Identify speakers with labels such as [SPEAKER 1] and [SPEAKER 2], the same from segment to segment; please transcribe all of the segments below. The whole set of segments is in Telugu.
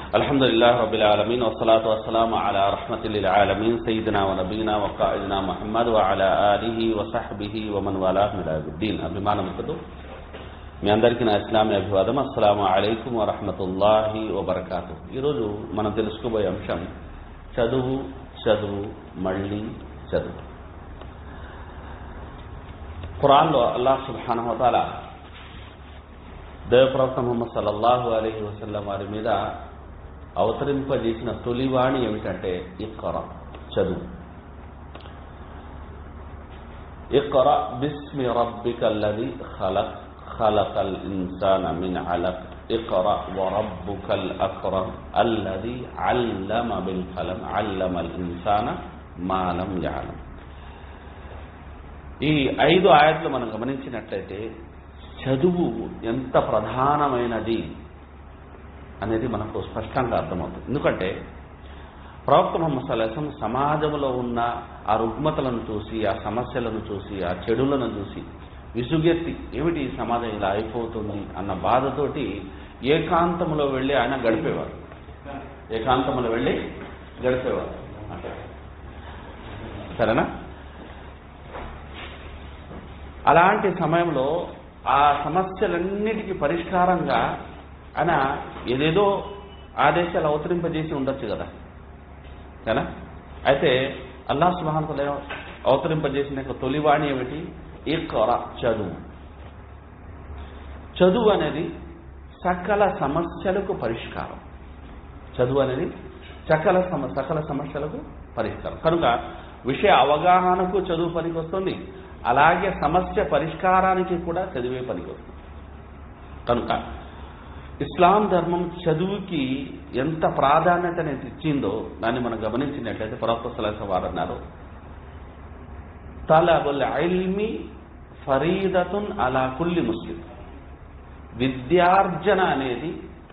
[SPEAKER 1] الحمد لله رب العالمين والصلاة والسلام على رحمة للعالمين سيدنا ونبينا وقائدنا محمد وعلى آله وصحبه ومن والاه من الدين అభిమాన మిత్రులు మీ అందరికీ నా ఇస్లామీ అభివాదం అస్సలాము అలైకుం వరహమతుల్లాహి వబర్కాతు ఈరోజు మనం తెలుసుకోబోయే అంశం చదువు చదువు మళ్ళీ చదువు ఖురాన్లో అల్లాహ్ సుబ్హానహు వతాలా దేవప్రవక్త ముహమ్మద్ సల్లల్లాహు అలైహి వసల్లం వారి మీద అవతరింపజేసిన తొలివాణి ఏమిటంటే ఇక్కర చదువు ఇక్కర బిస్మి రబ్బిక అల్లది ఖలక్ ఖలకల్ ఇన్సాన మిన్ అలక్ ఇక్కర వరబ్బుకల్ అక్రమ్ అల్లది అల్లమ బిల్ కలం అల్లమల్ ఇన్సాన మాలం యాలం ఈ ఐదు ఆయట్లు మనం గమనించినట్లయితే చదువు ఎంత ప్రధానమైనది అనేది మనకు స్పష్టంగా అర్థమవుతుంది ఎందుకంటే ప్రవక్త ముహమ్మద్ సల్లాహం సమాజంలో ఉన్న ఆ రుగ్మతలను చూసి ఆ సమస్యలను చూసి ఆ చెడులను చూసి విసుగెత్తి ఏమిటి ఈ సమాజం ఇలా అయిపోతుంది అన్న బాధతోటి ఏకాంతంలో వెళ్ళి ఆయన గడిపేవారు ఏకాంతంలో వెళ్ళి గడిపేవారు సరేనా అలాంటి సమయంలో ఆ సమస్యలన్నిటికీ పరిష్కారంగా ఆయన ఏదేదో ఆదేశాలు అవతరింపజేసి ఉండొచ్చు కదా కదా అయితే అల్లా సుబాన్ అవతరింపజేసిన యొక్క తొలివాణి ఏమిటి ఇక్కర చదువు చదువు అనేది సకల సమస్యలకు పరిష్కారం చదువు అనేది సకల సమ సకల సమస్యలకు పరిష్కారం కనుక విషయ అవగాహనకు చదువు పనికొస్తుంది అలాగే సమస్య పరిష్కారానికి కూడా చదివే పనికి వస్తుంది కనుక ఇస్లాం ధర్మం చదువుకి ఎంత ప్రాధాన్యత అనేది ఇచ్చిందో దాన్ని మనం గమనించినట్లయితే ప్రవక్త సలహా వారు అన్నారు తలబుల్ ఐల్మి ఫరీదతున్ అలా కుల్లి ముస్లిం విద్యార్జన అనేది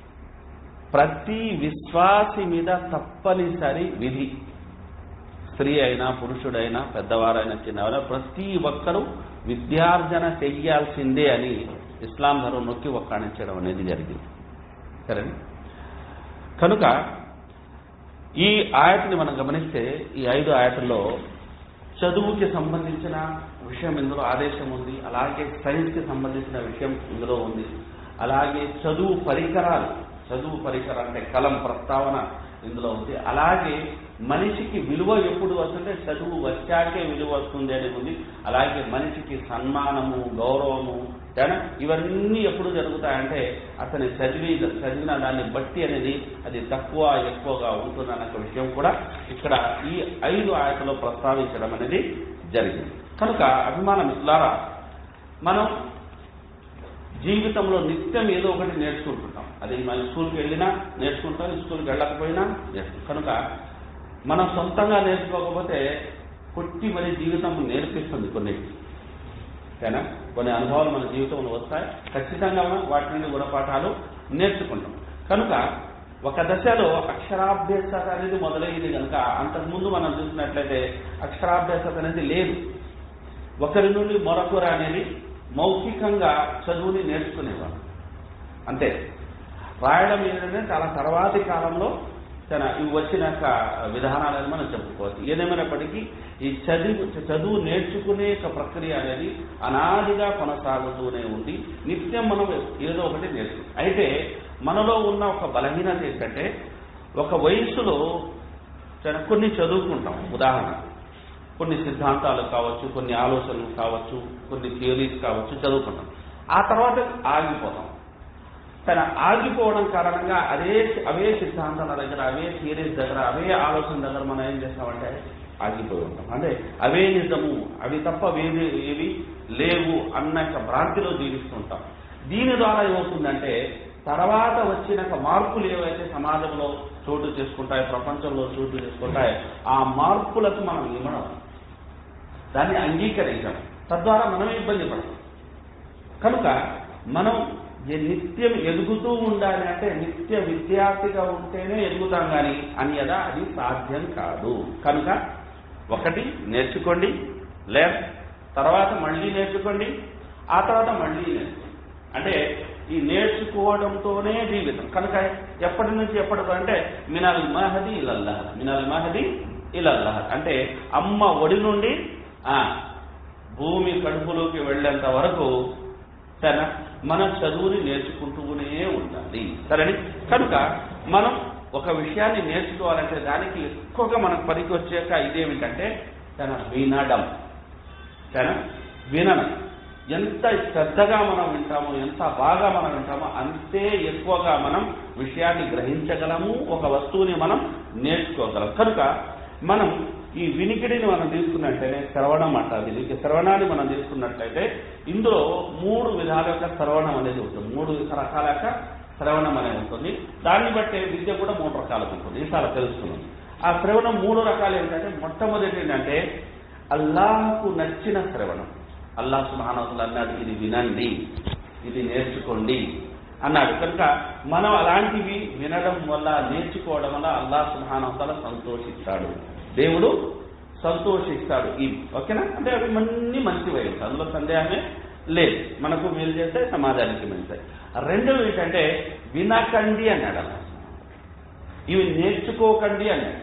[SPEAKER 1] ప్రతి విశ్వాసి మీద తప్పనిసరి విధి స్త్రీ అయినా పురుషుడైనా పెద్దవారైనా చిన్నవారైనా ప్రతి ఒక్కరూ విద్యార్జన చెయ్యాల్సిందే అని ఇస్లాం ధర్మం నొక్కి ఒక్కాణించడం అనేది జరిగింది సరే కనుక ఈ ఆయతని మనం గమనిస్తే ఈ ఐదు ఆయతల్లో చదువుకి సంబంధించిన విషయం ఇందులో ఆదేశం ఉంది అలాగే సైన్స్కి సంబంధించిన విషయం ఇందులో ఉంది అలాగే చదువు పరికరాలు చదువు పరికరాలు అంటే కలం ప్రస్తావన ఇందులో ఉంది అలాగే మనిషికి విలువ ఎప్పుడు వస్తుంటే చదువు వచ్చాకే విలువ వస్తుంది అని ఉంది అలాగే మనిషికి సన్మానము గౌరవము ఇవన్నీ ఎప్పుడు జరుగుతాయంటే అతని చదివి చదివిన దాన్ని బట్టి అనేది అది తక్కువ ఎక్కువగా ఉంటుందన్న విషయం కూడా ఇక్కడ ఈ ఐదు ఆయతలో ప్రస్తావించడం అనేది జరిగింది కనుక అభిమానం ఇట్లారా మనం జీవితంలో నిత్యం ఏదో ఒకటి నేర్చుకుంటుంటాం అది మన స్కూల్కి వెళ్ళినా నేర్చుకుంటాం స్కూల్కి వెళ్ళకపోయినా నేర్చుకుంటాం కనుక మనం సొంతంగా నేర్చుకోకపోతే కొట్టి మరి జీవితం నేర్పిస్తుంది కొన్నిటి ఓకేనా కొన్ని అనుభవాలు మన జీవితంలో వస్తాయి ఖచ్చితంగా వాటి నుండి గుణపాఠాలు నేర్చుకుంటాం కనుక ఒక దశలో అక్షరాభ్యాసత అనేది మొదలైంది కనుక అంతకుముందు మనం చూసినట్లయితే అక్షరాభ్యాసత అనేది లేదు ఒకరి నుండి మరొకరు అనేది మౌఖికంగా చదువుని నేర్చుకునేవారు అంతే రాయడం ఏంటంటే చాలా తర్వాతి కాలంలో తన ఇవి వచ్చిన విధానాలని మనం చెప్పుకోవచ్చు ఏదేమైనప్పటికీ ఈ చదువు చదువు నేర్చుకునే ప్రక్రియ అనేది అనాదిగా కొనసాగుతూనే ఉంది నిత్యం మనం ఏదో ఒకటి నేర్చుకుంటాం అయితే మనలో ఉన్న ఒక బలహీనత ఏంటంటే ఒక వయసులో కొన్ని చదువుకుంటాం ఉదాహరణ కొన్ని సిద్ధాంతాలు కావచ్చు కొన్ని ఆలోచనలు కావచ్చు కొన్ని థియరీస్ కావచ్చు చదువుకుంటాం ఆ తర్వాత ఆగిపోతాం తన ఆగిపోవడం కారణంగా అదే అవే సిద్ధాంతాల దగ్గర అవే థియరీస్ దగ్గర అవే ఆలోచన దగ్గర మనం ఏం చేస్తామంటే ఆగిపోయి ఉంటాం అంటే అవే నిజము అవి తప్ప వేరే ఏవి లేవు అన్న భ్రాంతిలో జీవిస్తుంటాం దీని ద్వారా ఏమవుతుందంటే తర్వాత వచ్చిన మార్పులు ఏవైతే సమాజంలో చోటు చేసుకుంటాయో ప్రపంచంలో చోటు చేసుకుంటాయో ఆ మార్పులకు మనం ఇవ్వడం దాన్ని అంగీకరించడం తద్వారా మనమే ఇబ్బంది పడతాం కనుక మనం నిత్యం ఎదుగుతూ ఉండాలి అంటే నిత్య విద్యార్థిగా ఉంటేనే ఎదుగుతాం కానీ అన్యదా అది సాధ్యం కాదు కనుక ఒకటి నేర్చుకోండి లే తర్వాత మళ్ళీ నేర్చుకోండి ఆ తర్వాత మళ్ళీ నేర్చుకోండి అంటే ఈ నేర్చుకోవడంతోనే జీవితం కనుక ఎప్పటి నుంచి ఎప్పటికి అంటే మినల్ మహది ఇలల్లాహ్ మినల్ మహది ఇలల్లాహ్ అంటే అమ్మ ఒడి నుండి ఆ భూమి కడుపులోకి వెళ్ళేంత వరకు సరేనా మన చదువుని నేర్చుకుంటూనే ఉండాలి సరేని కనుక మనం ఒక విషయాన్ని నేర్చుకోవాలంటే దానికి ఎక్కువగా మనకు పనికి వచ్చాక ఇదేమిటంటే తన వినడం సరేనా వినడం ఎంత శ్రద్ధగా మనం వింటామో ఎంత బాగా మనం వింటామో అంతే ఎక్కువగా మనం విషయాన్ని గ్రహించగలము ఒక వస్తువుని మనం నేర్చుకోగలం కనుక మనం ఈ వినికిడిని మనం తీసుకున్నట్లయితే శ్రవణం అంటారు దీనికి శ్రవణాన్ని మనం తీసుకున్నట్లయితే ఇందులో మూడు విధాల యొక్క శ్రవణం అనేది ఉంటుంది మూడు రకాల యొక్క శ్రవణం అనేది ఉంటుంది దాన్ని బట్టే విద్య కూడా మూడు రకాలుగా ఉంటుంది ఇది చాలా తెలుసుకున్నాం ఆ శ్రవణం మూడు రకాలు ఏంటంటే మొట్టమొదటి ఏంటంటే అల్లాహకు నచ్చిన శ్రవణం అల్లాహ్ సుబానవతులు అన్నాడు ఇది వినండి ఇది నేర్చుకోండి అన్నాడు కనుక మనం అలాంటివి వినడం వల్ల నేర్చుకోవడం వల్ల అల్లాహ్ సుబానవతల సంతోషిస్తాడు దేవుడు సంతోషిస్తాడు ఈ ఓకేనా అంటే అవి అన్ని మంచి వైపు అందులో సందేహమే లేదు మనకు మేలు చేస్తే సమాజానికి మంచిది రెండవ ఏంటంటే వినకండి అన్నాడు అల్లాహ్ ఇవి నేర్చుకోకండి అన్నాడు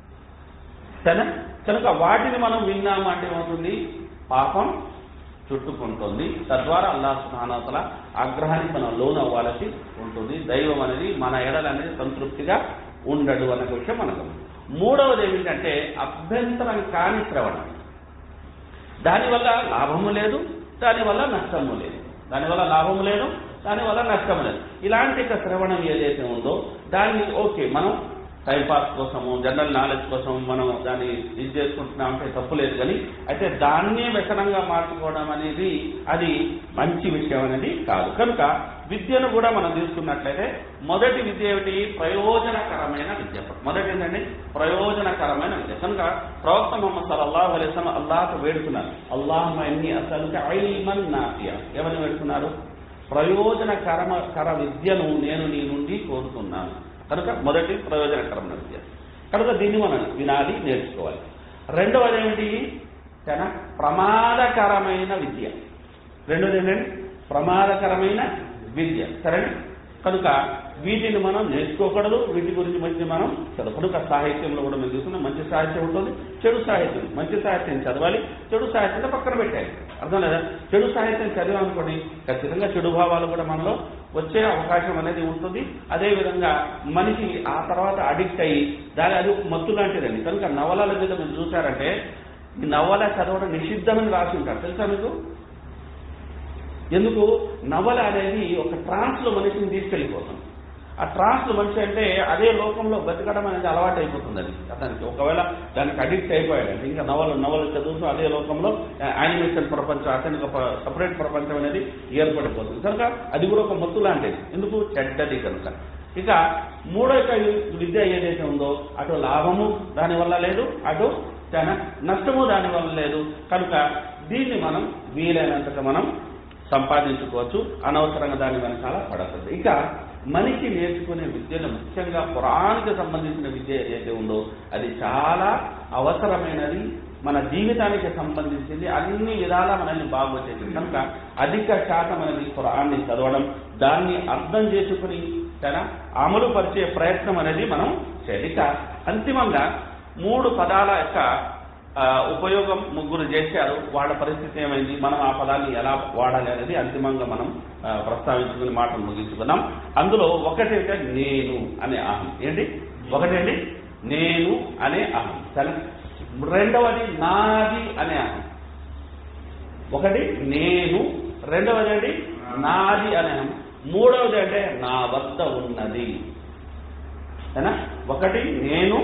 [SPEAKER 1] సరే కనుక వాటిని మనం విన్నాము అంటే ఏమవుతుంది పాపం చుట్టుకుంటుంది తద్వారా అల్లా సుహానతల ఆగ్రహానికి మనం లోన్ అవ్వాల్సి ఉంటుంది దైవం అనేది మన ఎడల అనేది సంతృప్తిగా ఉండడు అనే విషయం మనకు మూడవది ఏమిటంటే అభ్యంతరం కాని శ్రవణం దానివల్ల లాభము లేదు దానివల్ల నష్టము లేదు దానివల్ల లాభము లేదు దానివల్ల నష్టము లేదు ఇలాంటి ఒక శ్రవణం ఏదైతే ఉందో దాన్ని ఓకే మనం టైంపాస్ కోసము జనరల్ నాలెడ్జ్ కోసం మనం దాన్ని ఇది చేసుకుంటున్నాం అంటే తప్పు లేదు కానీ అయితే దాన్నే వ్యసనంగా మార్చుకోవడం అనేది అది మంచి విషయం అనేది కాదు కనుక విద్యను కూడా మనం తీసుకున్నట్లయితే మొదటి విద్య ఏమిటి ప్రయోజనకరమైన విద్య మొదటి ఏంటంటే ప్రయోజనకరమైన విద్య కనుక ప్రవక్త మొహమ్మద్ సల్లల్లాహు అలైహి వసల్లం అల్లాహ్ వేడుకున్నారు అల్లాహ్ ఎన్ని అసలు ఐమన్ నాఫియా ఎవరిని వేడుకున్నారు ప్రయోజనకరమ కర విద్యను నేను నీ నుండి కోరుతున్నాను కనుక మొదటి ప్రయోజనకరమైన విద్య కనుక దీన్ని మనం వినాలి నేర్చుకోవాలి రెండవది ఏమిటి చాలా ప్రమాదకరమైన విద్య రెండవది ఏంటంటే ప్రమాదకరమైన విద్య సరేనా కనుక వీటిని మనం నేర్చుకోకూడదు వీటి గురించి మంచి మనం చదువు కనుక సాహిత్యంలో కూడా మేము చూస్తున్నాం మంచి సాహిత్యం ఉంటుంది చెడు సాహిత్యం మంచి సాహిత్యం చదవాలి చెడు సాహిత్యం పక్కన పెట్టాలి అర్థం లేదా చెడు సాహిత్యం చదివామనుకోండి ఖచ్చితంగా చెడు భావాలు కూడా మనలో వచ్చే అవకాశం అనేది ఉంటుంది అదేవిధంగా మనిషి ఆ తర్వాత అడిక్ట్ అయ్యి దాని అది మత్తు లాంటిదండి కనుక నవలల మీద మీరు చూసారంటే ఈ నవల చదవడం నిషిద్ధమని రాసి ఉంటారు తెలుసా మీకు ఎందుకు నవల అనేది ఒక ట్రాన్స్ లో మనిషిని తీసుకెళ్లిపోతుంది ఆ ట్రాన్స్ లో మనిషి అంటే అదే లోకంలో బతకడం అనేది అలవాటు అయిపోతుంది అది అతనికి ఒకవేళ దానికి అడిక్ట్ అయిపోయాడు అంటే ఇంకా నవల నవలు చదువుతూ అదే లోకంలో యానిమేషన్ ప్రపంచం అతనికి ఒక సపరేట్ ప్రపంచం అనేది ఏర్పడిపోతుంది కనుక అది కూడా ఒక మత్తు లాంటిది ఎందుకు చెడ్డది కనుక ఇక మూడో యొక్క విద్య ఏదైతే ఉందో అటు లాభము దానివల్ల లేదు అటు చాలా నష్టము దానివల్ల లేదు కనుక దీన్ని మనం వీలైనంతగా మనం సంపాదించుకోవచ్చు అనవసరంగా దాని వెనకాల పడకూడదు ఇక మనిషి నేర్చుకునే విద్యను ముఖ్యంగా పురాణానికి సంబంధించిన విద్య ఏదైతే ఉందో అది చాలా అవసరమైనది మన జీవితానికి సంబంధించింది అన్ని విధాలా మనల్ని బాగోచేసింది కనుక అధిక శాతం అనేది పురాణాన్ని చదవడం దాన్ని అర్థం చేసుకుని తన అమలు పరిచే ప్రయత్నం అనేది మనం చేయాలి ఇక అంతిమంగా మూడు పదాల యొక్క ఆ, ఉపయోగం ముగ్గురు చేశారు వాళ్ళ పరిస్థితి ఏమైంది మనం ఆ పదాన్ని ఎలా వాడాలి అనేది అంతిమంగా మనం ఆ, ప్రస్తావించుకుని మాటలు ముగించుకున్నాం అందులో ఒకటి ఏంటంటే నేను అనే అహం ఏంటి ఒకటేంటి నేను అనే అహం సరే రెండవది నాది అనే అహం ఒకటి నేను రెండవది ఏంటి నాది అనే అహం మూడవది అంటే నా వద్ద ఉన్నది సరేనా ఒకటి నేను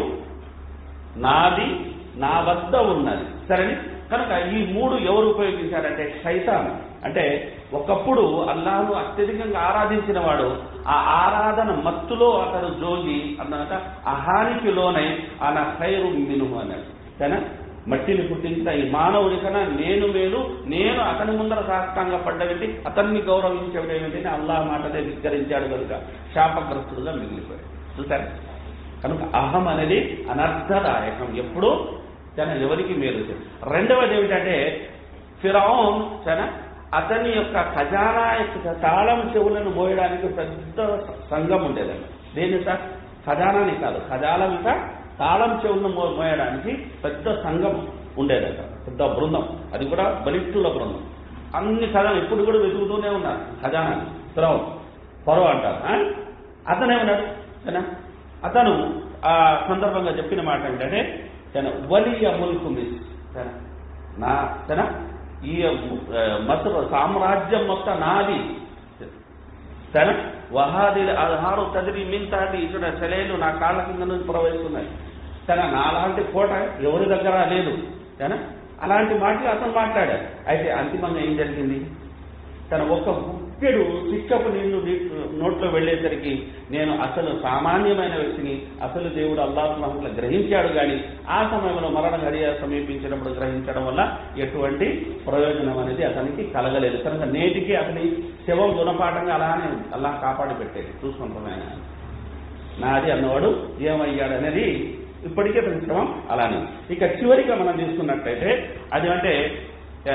[SPEAKER 1] నాది నా వద్ద ఉన్నది సరే కనుక ఈ మూడు ఎవరు ఉపయోగించారంటే శైతాన్ అంటే ఒకప్పుడు అల్లాహను అత్యధికంగా ఆరాధించిన వాడు ఆ ఆరాధన మత్తులో అతడు జోగి అన్నమాట అహానికి లోనై ఆయన ఖైరు మినుము అన్నాడు సరేనా మట్టిని పుట్టించిన ఈ మానవుడి కన్నా నేను మేలు నేను అతని ముందర సాష్టాంగ పడ్డవేంటి అతన్ని గౌరవించేదేమిటి అని అల్లాహ్ మాటనే ధిక్కరించాడు కనుక శాపగ్రస్తుడుగా మిగిలిపోయాడు చూసారు కనుక అహం అనేది అనర్థదాయకం ఎప్పుడు తన ఎవరికి మేలు చేయదు. రెండవది ఏమిటంటే ఫిరౌన్ తన అతని యొక్క ఖజానా యొక్క తాళం చెవులను మోయడానికి పెద్ద సంఘం ఉండేదండి దేని సార్ ఖజానాని కాదు ఖజానా మీద తాళం చెవులను మో- మోయడానికి పెద్ద సంఘం ఉండేదట పెద్ద బృందం అది కూడా బలిష్ఠుల బృందం అన్ని ఖజానా ఇప్పుడు కూడా వెతుకుతూనే ఉన్నారు ఖజానాని ఫిరౌన్ ఫరో అంటారు ఆ? అతనేమన్నాడు సరేనా అతను ఆ సందర్భంగా చెప్పిన మాట ఏంటంటే తన వలియ ముల్కు మిస్ సరేనా? నా సరేనా ఈ మసరు సామ్రాజ్యం మొత్తం నాది సరే వహాది ఆహారు కదిరి మింతాది ఇక్కడ సెలైలు నా కాళ్ళ కింద నుంచి ప్రవహిస్తున్నాయి సరే నాలాంటి కోట ఎవరి దగ్గర లేదు సరే అలాంటి మాటలు అతను మాట్లాడాడు అయితే అంతిమంగా ఏం జరిగింది తన ఒక్క గుప్పెడు శిక్షపు నీళ్లు నీ- నోట్లో వెళ్ళేసరికి నేను అసలు సామాన్యమైన వ్యక్తిని అసలు దేవుడు అల్లాహుల గ్రహించాడు కానీ ఆ సమయంలో మరణ గడియ సమీపించినప్పుడు గ్రహించడం వల్ల ఎటువంటి ప్రయోజనం అనేది అతనికి కలగలేదు కనుక నేటికి అతని శవం గుణపాఠంగా అలానే అల్లాహ్ కాపాడి పెట్టేది చూసుకుంటాం ఆయన నాది అన్నవాడు ఏమయ్యాడు అనేది ఇప్పటికే అతని శవం అలానే ఇక చివరిగా మనం తీసుకున్నట్లయితే అది అంటే ఆ,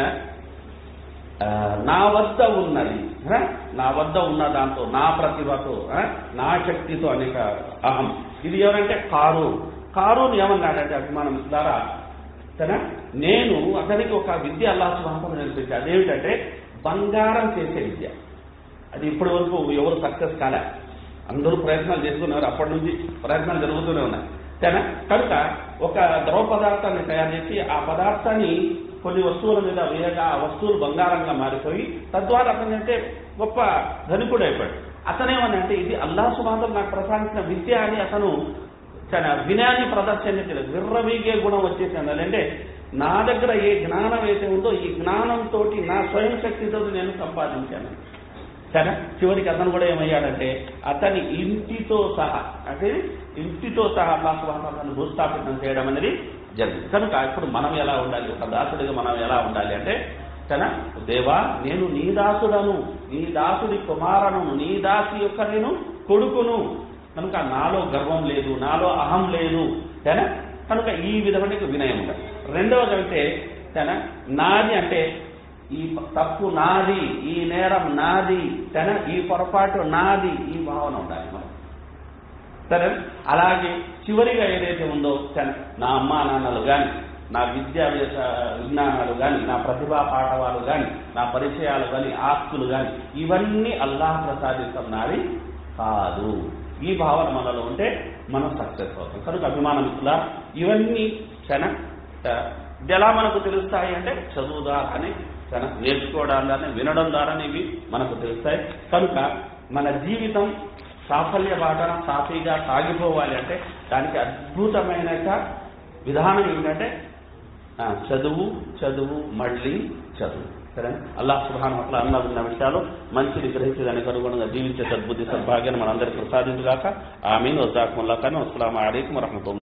[SPEAKER 1] ఆ, నా వద్ద ఉన్నది ఆ, నా వద్ద ఉన్న దాంతో నా ప్రతిభతో ఆ, నా శక్తితో అనేక అహం ఇది ఎవరంటే కారు కారుని ఏమన్నాడంటే అభిమానం ద్వారా సరే నేను అతనికి ఒక విద్య అల్లా సుభాతం నేర్పించాను అదేమిటంటే బంగారం చేసే విద్య అది ఇప్పటి వరకు ఎవరు సక్సెస్ కాలే అందరూ ప్రయత్నాలు చేస్తున్నారు అప్పటి నుంచి ప్రయత్నాలు జరుగుతూనే ఉన్నాయి సరేనా కనుక ఒక ద్రవ పదార్థాన్ని తయారు చేసి ఆ పదార్థాన్ని కొన్ని వస్తువుల మీద వేయగా ఆ వస్తువులు బంగారంగా మారిపోయి తద్వారా అతనంటే గొప్ప ధనికుడు అయిపోయాడు అతనేమనంటే ఇది అల్లా సుమాతం నాకు ప్రసాదించిన విద్య అని అతను తన వినయాన్ని ప్రదర్శించలేదు విర్రవీగే గుణం వచ్చేసింది అంటే నా దగ్గర ఏ జ్ఞానం అయితే ఉందో ఈ జ్ఞానంతో నా స్వయం శక్తితో నేను సంపాదించాను సరే చివరికి అతను కూడా ఏమయ్యాడంటే అతని ఇంటితో సహా అంటే ఇంటితో సహా అల్లాహ్ సుబ్హానహు భూస్థాపితం చేయడం అనేది జరిగింది కనుక ఇప్పుడు మనం ఎలా ఉండాలి ఒక దాసుడిగా మనం ఎలా ఉండాలి అంటే కదా దేవా నేను నీ దాసుడను నీ దాసుడి కుమారను నీ దాసి యొక్క నేను కొడుకును కనుక నాలో గర్వం లేదు నాలో అహం లేదు సరేనా కనుక ఈ విధమైన వినయం ఉండాలి రెండవది అంటే సరేనా నాది అంటే ఈ తప్పు నాది ఈ నేరం నాది సరేనా ఈ పొరపాటు నాది ఈ భావన ఉండాలి మనం సరే అలాగే చివరిగా ఏదైతే ఉందో సరే నా అమ్మా నాన్నలు కానీ నా విద్యా వ్యస- విజ్ఞానాలు కానీ నా ప్రతిభా పాఠవాలు కానీ నా పరిచయాలు కానీ ఆస్తులు కానీ ఇవన్నీ అల్లాహ్ ప్రసాదిస్తున్నవి కాదు ఈ భావన మనలో ఉంటే మనం సక్సెస్ అవుతాం కనుక అభిమానం ఇట్లా ఇవన్నీ క్షణ ఇది ఎలా మనకు తెలుస్తాయి అంటే చదువు ద్వారానే క్షణ నేర్చుకోవడం ద్వారా వినడం ద్వారానే ఇవి మనకు తెలుస్తాయి కనుక మన జీవితం సాఫల్య బాటన సాఫీగా సాగిపోవాలి అంటే దానికి అద్భుతమైన విధానం ఏంటంటే ఆ, చదువు చదువు మళ్ళీ చదువు సరే అల్లాహ్ సుబ్హాన అట్లా అన్న ఉన్న విషయాలు మంచిని గ్రహించి దానికి అనుగుణంగా జీవించే సద్బుద్ధి సద్భాగ్యాన్ని మనందరికీ ప్రసాదించుగాక ఆమీన్ వజాకుల్లా కానీ అస్సలం అలైకుం వరహమతుల్లా